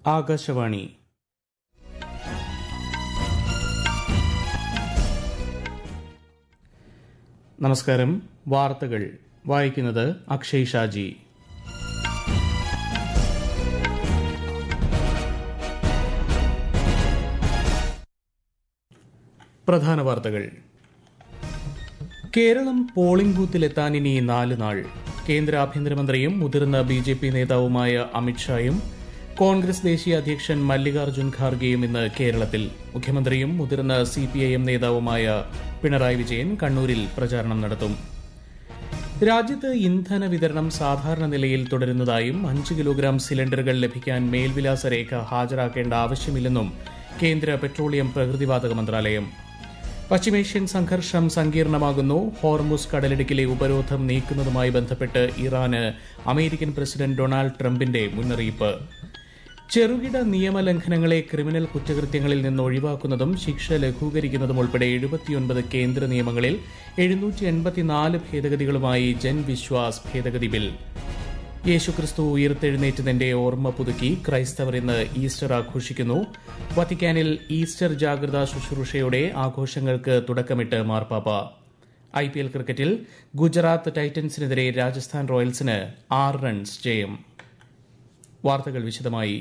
ആകാശവാണി നമസ്കാരം വാർത്തകൾ വായിക്കുന്നത് അക്ഷയ് ഷാജി പ്രധാന വാർത്തകൾ കേരളം പോളിംഗ് ബൂത്തിലെത്താൻ ഇനി നാല് നാൾ കേന്ദ്ര ആഭ്യന്തരമന്ത്രിയും മുതിർന്ന ബി ജെ പി നേതാവുമായ അമിത്ഷായും കോൺഗ്രസ് ദേശീയ അധ്യക്ഷൻ മല്ലികാർജ്ജുൻ ഖാർഗെയും ഇന്ന് കേരളത്തിൽ മുഖ്യമന്ത്രിയും മുതിർന്ന സി പി ഐ എം നേതാവുമായ പിണറായി വിജയൻ കണ്ണൂരിൽ പ്രചാരണം നടത്തും രാജ്യത്ത് ഇന്ധന വിതരണം സാധാരണ നിലയിൽ തുടരുന്നതായും അഞ്ച് കിലോഗ്രാം സിലിണ്ടറുകൾ ലഭിക്കാൻ മേൽവിലാസ രേഖ ഹാജരാക്കേണ്ട ആവശ്യമില്ലെന്നും കേന്ദ്ര പെട്രോളിയം പ്രകൃതിവാതക മന്ത്രാലയം പശ്ചിമേഷ്യൻ സംഘർഷം സങ്കീർണമാകുന്നു ഹോർമുസ് കടലിടുക്കിലെ ഉപരോധം നീക്കുന്നതുമായി ബന്ധപ്പെട്ട് ഇറാന് അമേരിക്കൻ പ്രസിഡന്റ് ഡൊണാൾഡ് ട്രംപിന്റെ മുന്നറിയിപ്പ് ചെറുകിട നിയമലംഘനങ്ങളെ ക്രിമിനൽ കുറ്റകൃത്യങ്ങളിൽ നിന്ന് ഒഴിവാക്കുന്നതും ശിക്ഷ ലഘൂകരിക്കുന്നതും ഉൾപ്പെടെ എഴുപത്തിയൊൻപത് കേന്ദ്ര നിയമങ്ങളിൽ എഴുന്നൂറ്റി എൺപത്തിനാല് ഭേദഗതികളുമായി ജൻവിശ്വാസ് ഭേദഗതി ബിൽ യേശുക്രിസ്തു ഉയർത്തെഴുന്നേറ്റതിന്റെ ഓർമ്മ പുതുക്കി ക്രൈസ്തവർ ഇന്ന് ഈസ്റ്റർ ആഘോഷിക്കുന്നു വത്തിക്കാനിൽ ഈസ്റ്റർ ജാഗ്രതാ ശുശ്രൂഷയോടെ ആഘോഷങ്ങൾക്ക് തുടക്കമിട്ട് മാർപ്പാപ്പ ഐ പി എൽ ക്രിക്കറ്റിൽ ഗുജറാത്ത് ടൈറ്റൻസിനെതിരെ രാജസ്ഥാൻ റോയൽസിന് ആറ് റൺസ് ജയം വാർത്തകൾ വിശദമായി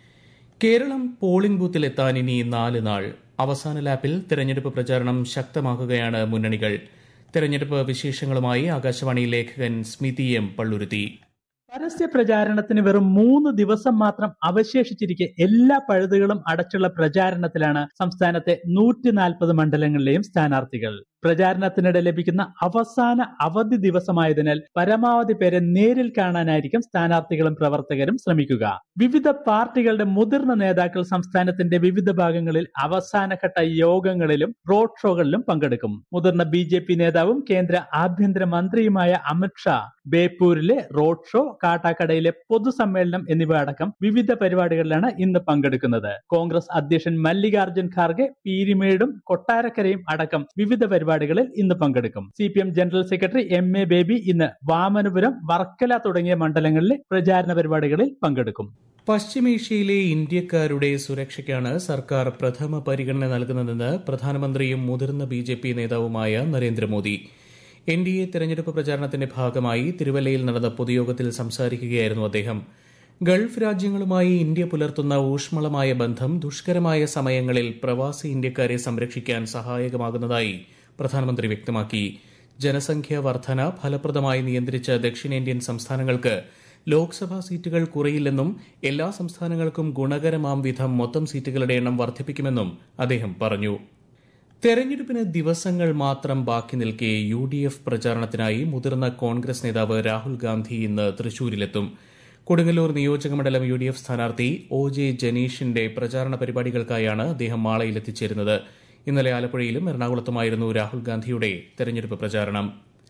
കേരളം പോളിംഗ് ബൂത്തിലെത്താൻ ഇനി നാല് നാൾ അവസാന ലാപ്പിൽ തെരഞ്ഞെടുപ്പ് പ്രചാരണം ശക്തമാക്കുകയാണ് മുന്നണികൾ തെരഞ്ഞെടുപ്പ് വിശേഷങ്ങളുമായി ആകാശവാണി ലേഖകൻ സ്മിതി എം പള്ളുരുത്തി പരസ്യ പ്രചാരണത്തിന് വെറും മൂന്ന് ദിവസം മാത്രം അവശേഷിച്ചിരിക്കെ എല്ലാ പഴുതുകളും അടച്ചുള്ള പ്രചാരണത്തിലാണ് സംസ്ഥാനത്തെ നൂറ്റി നാൽപ്പത് മണ്ഡലങ്ങളിലെയും സ്ഥാനാർത്ഥികൾ പ്രചാരണത്തിനിടെ ലഭിക്കുന്ന അവസാന അവധി ദിവസമായതിനാൽ പരമാവധി പേരെ നേരിൽ കാണാനായിരിക്കും സ്ഥാനാർത്ഥികളും പ്രവർത്തകരും ശ്രമിക്കുക വിവിധ പാർട്ടികളുടെ മുതിർന്ന നേതാക്കൾ സംസ്ഥാനത്തിന്റെ വിവിധ ഭാഗങ്ങളിൽ അവസാനഘട്ട യോഗങ്ങളിലും റോഡ് ഷോകളിലും പങ്കെടുക്കും മുതിർന്ന ബി ജെ പി നേതാവും കേന്ദ്ര ആഭ്യന്തര മന്ത്രിയുമായ അമിത്ഷാ ബേപ്പൂരിലെ റോഡ് ഷോ കാട്ടാക്കടയിലെ പൊതുസമ്മേളനം എന്നിവ അടക്കം വിവിധ പരിപാടികളിലാണ് ഇന്ന് പങ്കെടുക്കുന്നത് കോൺഗ്രസ് അധ്യക്ഷൻ മല്ലികാർജ്ജുൻ ഖാർഗെ പീരിമേടും കൊട്ടാരക്കരയും അടക്കം വിവിധ പരിപാടികളിൽ ഇന്ന് പങ്കെടുക്കും C P M general secretary M A Baby ഇന്ന് വാമനപുരം വർക്കല തുടങ്ങിയ മണ്ഡലങ്ങളിലെ പ്രചാരണ പരിപാടികളിൽ പങ്കെടുക്കും പശ്ചിമേഷ്യയിലെ ഇന്ത്യക്കാരുടെ സുരക്ഷയ്ക്കാണ് സർക്കാർ പ്രഥമ പരിഗണന നൽകുന്നതെന്ന് പ്രധാനമന്ത്രിയും മുതിർന്ന ബി ജെ പി നേതാവുമായ നരേന്ദ്രമോദി എൻ ഡി എ തെരഞ്ഞെടുപ്പ് പ്രചാരണത്തിന്റെ ഭാഗമായി തിരുവല്ലയിൽ നടന്ന പൊതുയോഗത്തിൽ സംസാരിക്കുകയായിരുന്നു അദ്ദേഹം ഗൾഫ് രാജ്യങ്ങളുമായി ഇന്ത്യ പുലർത്തുന്ന ഊഷ്മളമായ ബന്ധം ദുഷ്കരമായ സമയങ്ങളിൽ പ്രവാസി ഇന്ത്യക്കാരെ സംരക്ഷിക്കാൻ സഹായകമാകുന്നതായി പ്രധാനമന്ത്രി വ്യക്തമാക്കി ജനസംഖ്യാ വർധന ഫലപ്രദമായി നിയന്ത്രിച്ച ദക്ഷിണേന്ത്യൻ സംസ്ഥാനങ്ങൾക്ക് ലോക്സഭാ സീറ്റുകൾ കുറയില്ലെന്നും എല്ലാ സംസ്ഥാനങ്ങൾക്കും ഗുണകരമാം വിധം മൊത്തം സീറ്റുകളുടെ എണ്ണം വർദ്ധിപ്പിക്കുമെന്നും അദ്ദേഹം പറഞ്ഞു തെരഞ്ഞെടുപ്പിന് ദിവസങ്ങൾ മാത്രം ബാക്കി നിൽക്കെ യു ഡി എഫ് പ്രചാരണത്തിനായി മുതിർന്ന കോൺഗ്രസ് നേതാവ് രാഹുൽ ഗാന്ധി ഇന്ന് തൃശൂരിലെത്തും കൊടുങ്ങല്ലൂർ നിയോജകമണ്ഡലം യു ഡി എഫ് സ്ഥാനാർത്ഥി ഒ ജെ ജനീഷിന്റെ പ്രചാരണ പരിപാടികൾക്കായാണ് അദ്ദേഹം മാളയിലെത്തിച്ചേരുന്നത് ഇന്നലെ ആലപ്പുഴയിലും എറണാകുളത്തുമായിരുന്നു രാഹുൽ ഗാന്ധിയുടെ തെരഞ്ഞെടുപ്പ് പ്രചാരണം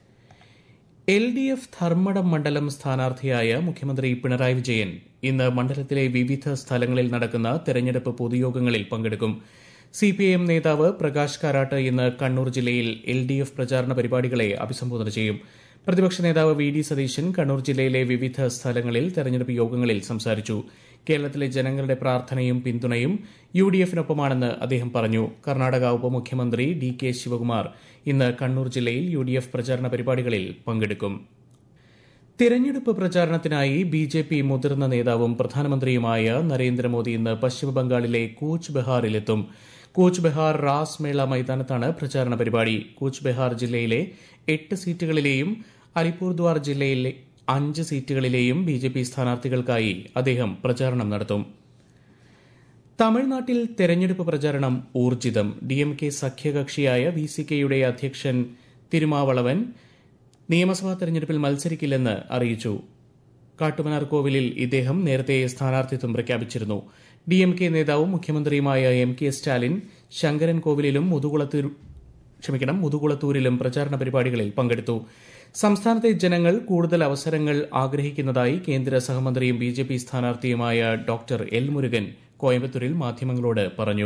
എൽ ഡി എഫ് ധർമ്മടം മണ്ഡലം സ്ഥാനാർത്ഥിയായ മുഖ്യമന്ത്രി പിണറായി വിജയൻ ഇന്ന് മണ്ഡലത്തിലെ വിവിധ സ്ഥലങ്ങളിൽ നടക്കുന്ന തെരഞ്ഞെടുപ്പ് പൊതുയോഗങ്ങളിൽ പങ്കെടുക്കും സി പി ഐ എം നേതാവ് പ്രകാശ് കാരാട്ട് ഇന്ന് കണ്ണൂർ ജില്ലയിൽ എൽ ഡി എഫ് പ്രചാരണ പരിപാടികളെ അഭിസംബോധന ചെയ്യും പ്രതിപക്ഷ നേതാവ് വി ഡി സതീശൻ കണ്ണൂർ ജില്ലയിലെ വിവിധ സ്ഥലങ്ങളിൽ തെരഞ്ഞെടുപ്പ് യോഗങ്ങളിൽ സംസാരിച്ചു കേരളത്തിലെ ജനങ്ങളുടെ പ്രാർത്ഥനയും പിന്തുണയും യു ഡി എഫിനൊപ്പമാണെന്ന് അദ്ദേഹം പറഞ്ഞു കർണാടക ഉപമുഖ്യമന്ത്രി ഡി കെ ശിവകുമാർ ഇന്ന് കണ്ണൂർ ജില്ലയിൽ യു ഡി എഫ് പ്രചാരണ പരിപാടികളിൽ പങ്കെടുക്കും തിരഞ്ഞെടുപ്പ് പ്രചാരണത്തിനായി ബി ജെ പി മുതിർന്ന നേതാവും പ്രധാനമന്ത്രിയുമായ നരേന്ദ്രമോദി ഇന്ന് പശ്ചിമബംഗാളിലെ കൂച്ച് ബെഹാറിലെത്തും കൂച്ച് ബെഹാർ റാസ് മേള മൈതാനത്താണ് പ്രചാരണ പരിപാടി കൂച്ച് ബെഹാർ ജില്ലയിലെ എട്ട് സീറ്റുകളിലെയും അലിപൂർദ്വാർ ജില്ലയിലെ അഞ്ച് സീറ്റുകളിലെയും ബി ജെ പി സ്ഥാനാർത്ഥികൾക്കായി അദ്ദേഹം പ്രചാരണം നടത്തും തമിഴ്നാട്ടിൽ തെരഞ്ഞെടുപ്പ് പ്രചാരണം ഊർജിതം ഡി എം കെ സഖ്യകക്ഷിയായ വി സി കെയുടെ അധ്യക്ഷൻ തിരുമാവളവൻ നിയമസഭാ തെരഞ്ഞെടുപ്പിൽ മത്സരിക്കില്ലെന്ന് അറിയിച്ചു കാട്ടുമനാർ കോവിലിൽ ഇദ്ദേഹം നേരത്തെ സ്ഥാനാർത്ഥിത്വം പ്രഖ്യാപിച്ചിരുന്നു ഡി എം കെ നേതാവും മുഖ്യമന്ത്രിയുമായ എം കെ സ്റ്റാലിൻ ശങ്കരൻ കോവിലിലും മുതുകുളത്തൂർ ക്ഷമിക്കണം മുതുകുളത്തൂരിലും പ്രചാരണ പരിപാടികളിൽ പങ്കെടുത്തു സംസ്ഥാനത്തെ ജനങ്ങൾ കൂടുതൽ അവസരങ്ങൾ ആഗ്രഹിക്കുന്നതായി കേന്ദ്ര സഹമന്ത്രിയും ബി ജെ പി സ്ഥാനാർത്ഥിയുമായ ഡോക്ടർ എൽ മുരുകൻ കോയമ്പത്തൂരിൽ മാധ്യമങ്ങളോട് പറഞ്ഞു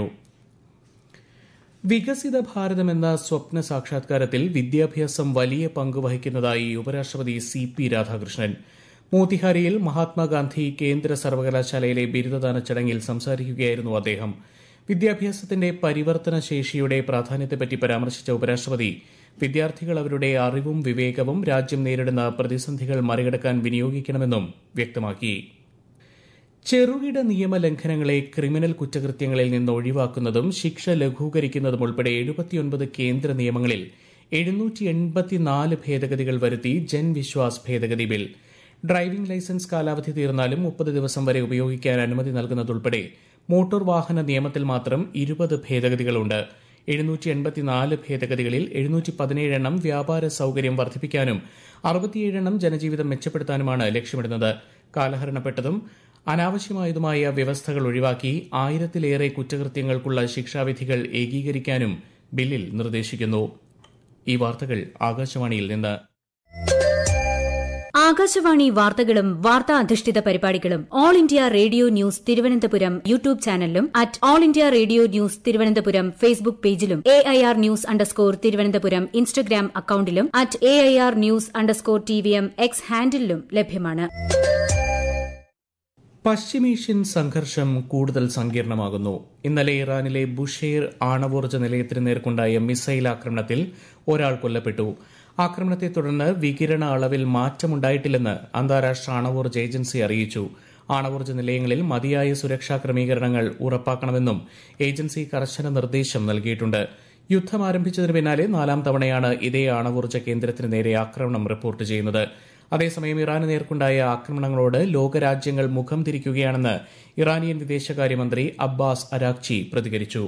വികസിത ഭാരതം എന്ന സ്വപ്ന സാക്ഷാത്കാരത്തിൽ വിദ്യാഭ്യാസം വലിയ പങ്ക് വഹിക്കുന്നതായി ഉപരാഷ്ട്രപതി സി പി രാധാകൃഷ്ണൻ മോത്തിഹാരിയിൽ മഹാത്മാഗാന്ധി കേന്ദ്ര സർവകലാശാലയിലെ ബിരുദദാന ചടങ്ങിൽ സംസാരിക്കുകയായിരുന്നു അദ്ദേഹം വിദ്യാഭ്യാസത്തിന്റെ പരിവർത്തന ശേഷിയുടെ പ്രാധാന്യത്തെപ്പറ്റി പരാമർശിച്ച ഉപരാഷ്ട്രപതി വിദ്യാർത്ഥികൾ അവരുടെ അറിവും വിവേകവും രാജ്യം നേരിടുന്ന പ്രതിസന്ധികൾ മറികടക്കാൻ വിനിയോഗിക്കണമെന്നും വ്യക്തമാക്കി ചെറുകിട നിയമലംഘനങ്ങളെ ക്രിമിനൽ കുറ്റകൃത്യങ്ങളിൽ നിന്ന് ഒഴിവാക്കുന്നതും ശിക്ഷ ലഘൂകരിക്കുന്നതും ഉൾപ്പെടെ എഴുപത്തിയൊൻപത് കേന്ദ്ര നിയമങ്ങളിൽ എഴുന്നൂറ്റി എൺപത്തിനാല് ഭേദഗതികൾ വരുത്തി ജൻവിശ്വാസ് ഭേദഗതി ബിൽ ഡ്രൈവിംഗ് ലൈസൻസ് കാലാവധി തീർന്നാലും മുപ്പത് ദിവസം വരെ ഉപയോഗിക്കാൻ അനുമതി നൽകുന്നതുൾപ്പെടെ മോട്ടോർ വാഹന നിയമത്തിൽ മാത്രം ഇരുപത് ഭേദഗതികളുണ്ട് എഴുന്നൂറ്റി എൺപത്തിനാല് ഭേദഗതികളിൽ എഴുന്നൂറ്റി പതിനേഴ് എണ്ണം വ്യാപാര സൌകര്യം വർദ്ധിപ്പിക്കാനും അറുപത്തിയേഴ് എണ്ണം ജനജീവിതം മെച്ചപ്പെടുത്താനുമാണ് ലക്ഷ്യമിടുന്നത് കാലഹരണപ്പെട്ടതും അനാവശ്യമായതുമായ വ്യവസ്ഥകൾ ഒഴിവാക്കി ആയിരത്തിലേറെ കുറ്റകൃത്യങ്ങൾക്കുള്ള ശിക്ഷാവിധികൾ ഏകീകരിക്കാനും ബില്ലിൽ നിർദ്ദേശിക്കുന്നു ഈ വാർത്തകൾ ആകാശവാണിയിൽ നിന്ന് ആകാശവാണി വാർത്തകളും വാർത്താ അധിഷ്ഠിത പരിപാടികളും all India radio news Thiruvananthapuram YouTube ചാനലിലും at all India radio news Thiruvananthapuram Facebook പേജിലും A I R news underscore Thiruvananthapuram Instagram അക്കൌണ്ടിലും at A I R news underscore T V M X ഹാൻഡിലും ലഭ്യമാണ് പശ്ചിമേഷ്യൻ സംഘർഷം കൂടുതൽ സങ്കീർണമാകുന്നു ഇന്നലെ ഇറാനിലെ ബുഷേർ ആണവോർജ്ജ നിലയത്തിന് നേർക്കുണ്ടായ മിസൈൽ ആക്രമണത്തിൽ ഒരാൾ കൊല്ലപ്പെട്ടു ആക്രമണത്തെ തുടർന്ന് വികിരണ അളവിൽ മാറ്റമുണ്ടായിട്ടില്ലെന്ന് അന്താരാഷ്ട്ര ആണവോർജ്ജ ഏജൻസി അറിയിച്ചു ആണവോർജ്ജ നിലയങ്ങളിൽ മതിയായ സുരക്ഷാ ക്രമീകരണങ്ങൾ ഉറപ്പാക്കണമെന്നും ഏജൻസി കർശന നിർദ്ദേശം നൽകിയിട്ടുണ്ട് യുദ്ധം ആരംഭിച്ചതിന് പിന്നാലെ നാലാം തവണയാണ് ഇതേ ആണവോർജ്ജ കേന്ദ്രത്തിന് നേരെ ആക്രമണം റിപ്പോർട്ട് ചെയ്യുന്നത് അതേസമയം ഇറാന് നേർക്കുണ്ടായ ആക്രമണങ്ങളോട് ലോകരാജ്യങ്ങൾ മുഖം തിരിക്കുകയാണെന്ന് ഇറാനിയൻ വിദേശകാര്യമന്ത്രി അബ്ബാസ് അരാക്ചി പ്രതികരിച്ചു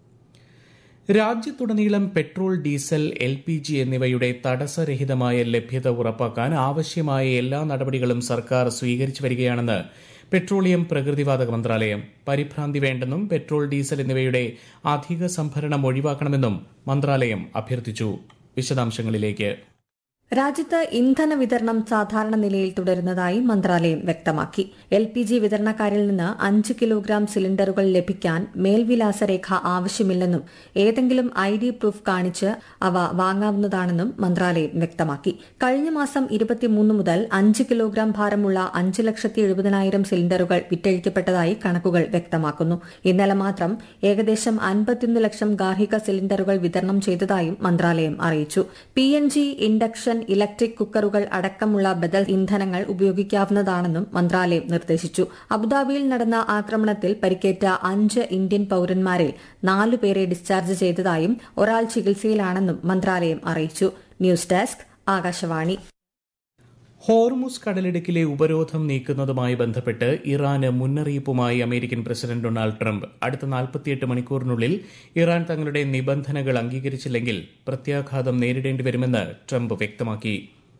രാജ്യത്തുടനീളം petrol diesel L P G എന്നിവയുടെ തടസ്സരഹിതമായ ലഭ്യത ഉറപ്പാക്കാൻ ആവശ്യമായ എല്ലാ നടപടികളും സർക്കാർ സ്വീകരിച്ചു വരികയാണെന്ന് പെട്രോളിയം പ്രകൃതിവാതക മന്ത്രാലയം പരിഭ്രാന്തി വേണ്ടെന്നും പെട്രോൾ ഡീസൽ എന്നിവയുടെ അധിക സംഭരണം ഒഴിവാക്കണമെന്നും മന്ത്രാലയം അഭ്യർത്ഥിച്ചു വിശദാംശങ്ങളിലേക്ക് രാജ്യത്ത് ഇന്ധന വിതരണം സാധാരണ നിലയിൽ തുടരുന്നതായി മന്ത്രാലയം വ്യക്തമാക്കി എൽ പി ജി വിതരണക്കാരിൽ നിന്ന് അഞ്ച് കിലോഗ്രാം സിലിണ്ടറുകൾ ലഭിക്കാൻ മേൽവിലാസ രേഖ ആവശ്യമില്ലെന്നും ഏതെങ്കിലും ഐ ഡി പ്രൂഫ് കാണിച്ച് അവ വാങ്ങാവുന്നതാണെന്നും മന്ത്രാലയം വ്യക്തമാക്കി കഴിഞ്ഞ മാസം ഇരുപത്തിമൂന്ന് മുതൽ അഞ്ച് കിലോഗ്രാം ഭാരമുള്ള അഞ്ച് ലക്ഷത്തി എഴുപതിനായിരം സിലിണ്ടറുകൾ വിറ്റഴിക്കപ്പെട്ടതായി കണക്കുകൾ വ്യക്തമാക്കുന്നു ഇന്നലെ മാത്രം ഏകദേശം അൻപത്തിയൊന്ന് ലക്ഷം ഗാർഹിക സിലിണ്ടറുകൾ വിതരണം ചെയ്തതായും മന്ത്രാലയം അറിയിച്ചു P N G induction electric കുക്കറുകൾ അടക്കമുള്ള ബദൽ ഇന്ധനങ്ങൾ ഉപയോഗിക്കാവുന്നതാണെന്നും മന്ത്രാലയം നിർദ്ദേശിച്ചു അബുദാബിയിൽ നടന്ന ആക്രമണത്തിൽ പരിക്കേറ്റ അഞ്ച് ഇന്ത്യൻ പൌരന്മാരിൽ നാലുപേരെ ഡിസ്ചാർജ് ചെയ്തതായും ഒരാൾ ചികിത്സയിലാണെന്നും മന്ത്രാലയം അറിയിച്ചു ന്യൂസ് ഡെസ്ക് ആകാശവാണി ഹോർമുസ് കടലിടുക്കിലെ ഉപരോധം നീക്കുന്നതുമായി ബന്ധപ്പെട്ട് ഇറാന് മുന്നറിയിപ്പുമായി അമേരിക്കൻ പ്രസിഡന്റ് ഡൊണാൾഡ് ട്രംപ് അടുത്ത നാൽപ്പത്തിയെട്ട് മണിക്കൂറിനുള്ളിൽ ഇറാൻ തങ്ങളുടെ നിബന്ധനകൾ അംഗീകരിച്ചില്ലെങ്കിൽ പ്രത്യാഘാതം നേരിടേണ്ടി വരുമെന്ന് ട്രംപ് വ്യക്തമാക്കി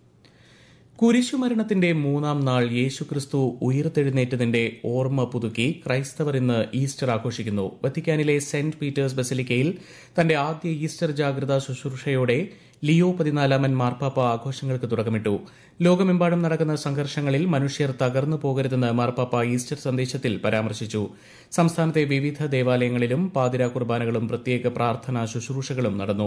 കുരിശുമരണത്തിന്റെ മൂന്നാം നാൾ യേശുക്രിസ്തു ഉയർത്തെഴുന്നേറ്റതിന്റെ ഓർമ്മ പുതുക്കി ക്രൈസ്തവർ ഇന്ന് ഈസ്റ്റർ ആഘോഷിക്കുന്നു വത്തിക്കാനിലെ സെന്റ് പീറ്റേഴ്സ് ബസിലിക്കയിൽ തന്റെ ആദ്യ ഈസ്റ്റർ ജാഗ്രതാ ശുശ്രൂഷയോടെ ലിയോ പതിനാലാമൻ മാർപ്പാപ്പ ആഘോഷങ്ങൾക്ക് തുടക്കമിട്ടു ലോകമെമ്പാടും നടക്കുന്ന സംഘർഷങ്ങളിൽ മനുഷ്യർ തകർന്നു പോകരുതെന്ന് മാർപ്പാപ്പ ഈസ്റ്റർ സന്ദേശത്തിൽ പരാമർശിച്ചു സംസ്ഥാനത്തെ വിവിധ ദേവാലയങ്ങളിലും പാതിരാ കുർബാനകളും പ്രത്യേക പ്രാർത്ഥനാ ശുശ്രൂഷകളും നടന്നു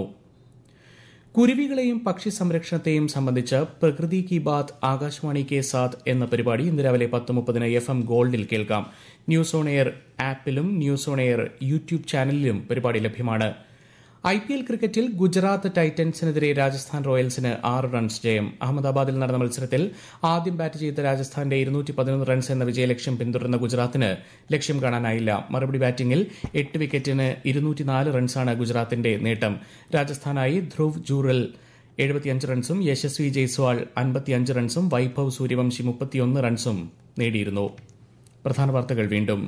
കുരുവികളെയും പക്ഷി സംരക്ഷണത്തെയും സംബന്ധിച്ച് പ്രകൃതി കി ബാത് ആകാശവാണി കെ സാത്ത് എന്ന പരിപാടി ഇന്ന് രാവിലെ പത്ത് മുപ്പതിന് എഫ് എം ഗോൾഡിൽ കേൾക്കാം ന്യൂസ് ഓൺ എയർ ആപ്പിലും ന്യൂസ് ഓൺ എയർ യൂട്യൂബ് ചാനലിലും പരിപാടി ലഭ്യമാണ് ഐ പി എൽ ക്രിക്കറ്റിൽ ഗുജറാത്ത് ടൈറ്റൻസിനെതിരെ രാജസ്ഥാൻ റോയൽസിന് ആറ് റൺസ് ജയം അഹമ്മദാബാദിൽ നടന്ന മത്സരത്തിൽ ആദ്യം ബാറ്റ് ചെയ്ത രാജസ്ഥാന്റെ ഇരുന്നൂറ്റി പതിനൊന്ന് റൺസ് എന്ന വിജയലക്ഷ്യം പിന്തുടർന്ന ഗുജറാത്തിന് ലക്ഷ്യം കാണാനായില്ല മറുപടി ബാറ്റിംഗിൽ എട്ട് വിക്കറ്റിന് ഇരുന്നൂറ്റിനാല് റൺസാണ് ഗുജറാത്തിന്റെ നേട്ടം രാജസ്ഥാനായി ധ്രുവ് ജൂറൽ എഴുപത്തിയഞ്ച് റൺസും യശസ്വി ജയ്സ്വാൾ അൻപത്തിയഞ്ച് റൺസും വൈഭവ് സൂര്യവംശി മുപ്പത്തിയൊന്ന് റൺസും നേടിയിരുന്നു പ്രധാന വാർത്തകൾ വീണ്ടും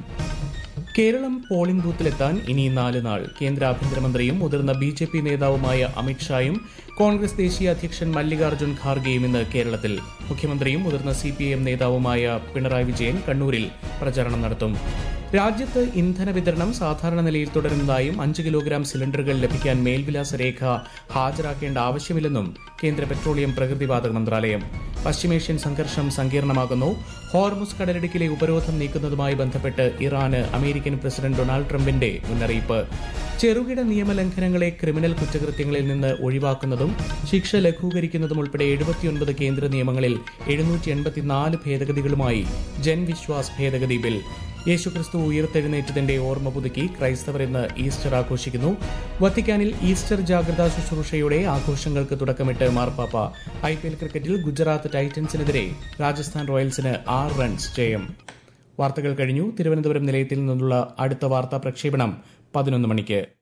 കേരളം പോളിംഗ് ബൂത്തിലെത്താൻ ഇനി നാല് നാൾ കേന്ദ്ര ആഭ്യന്തരമന്ത്രിയും മുതിർന്ന ബി ജെ പി നേതാവുമായ അമിത്ഷായും കോൺഗ്രസ് ദേശീയ അധ്യക്ഷൻ മല്ലികാർജ്ജുൻ ഖാർഗെയും ഇന്ന് കേരളത്തിൽ മുഖ്യമന്ത്രിയും മുതിർന്ന സി പി എം നേതാവുമായ പിണറായി വിജയൻ കണ്ണൂരിൽ പ്രചാരണം നടത്തും രാജ്യത്ത് ഇന്ധന വിതരണം സാധാരണ നിലയിൽ തുടരുന്നതായും അഞ്ച് കിലോഗ്രാം സിലിണ്ടറുകൾ ലഭിക്കാൻ മേൽവിലാസ രേഖ ഹാജരാക്കേണ്ട ആവശ്യമില്ലെന്നും കേന്ദ്ര പെട്രോളിയം പ്രകൃതിവാതക മന്ത്രാലയം പശ്ചിമേഷ്യൻ സംഘർഷം സങ്കീർണമാകുന്നു ഹോർമുസ് കടലിടുക്കിലെ ഉപരോധം നീക്കുന്നതുമായി ബന്ധപ്പെട്ട് ഇറാന് അമേരിക്കൻ പ്രസിഡന്റ് ഡൊണാൾഡ് ട്രംപിന്റെ മുന്നറിയിപ്പ് ചെറുകിട നിയമലംഘനങ്ങളെ ക്രിമിനൽ കുറ്റകൃത്യങ്ങളിൽ നിന്ന് ഒഴിവാക്കുന്നതും ശിക്ഷ ലഘൂകരിക്കുന്നതും ഉൾപ്പെടെ എഴുപത്തിയൊൻപത് കേന്ദ്ര നിയമങ്ങളിൽ എഴുന്നൂറ്റി എൺപത്തിനാല് ഭേദഗതികളുമായി ജൻവിശ്വാസ് ഭേദഗതി ബിൽ യേശുക്രിസ്തു ഉയർത്തെഴുന്നേറ്റതിന്റെ ഓർമ്മ പുതുക്കി ക്രൈസ്തവർ ഇന്ന് ഈസ്റ്റർ ആഘോഷിക്കുന്നു വത്തിക്കാനിൽ ഈസ്റ്റർ ജാഗ്രതാ ശുശ്രൂഷയുടെ ആഘോഷങ്ങൾക്ക് തുടക്കമിട്ട് മാർപ്പാപ്പ ഐ പി എൽ ക്രിക്കറ്റിൽ ഗുജറാത്ത് ടൈറ്റൻസിനെതിരെ രാജസ്ഥാൻ റോയൽസിന് ആറ് റൺസ് ജയം വാർത്തകൾ കഴിഞ്ഞു തിരുവനന്തപുരം നിലയത്തിൽ നിന്നുള്ള അടുത്ത വാർത്താ പ്രക്ഷേപണം പതിനൊന്ന് മണിക്ക്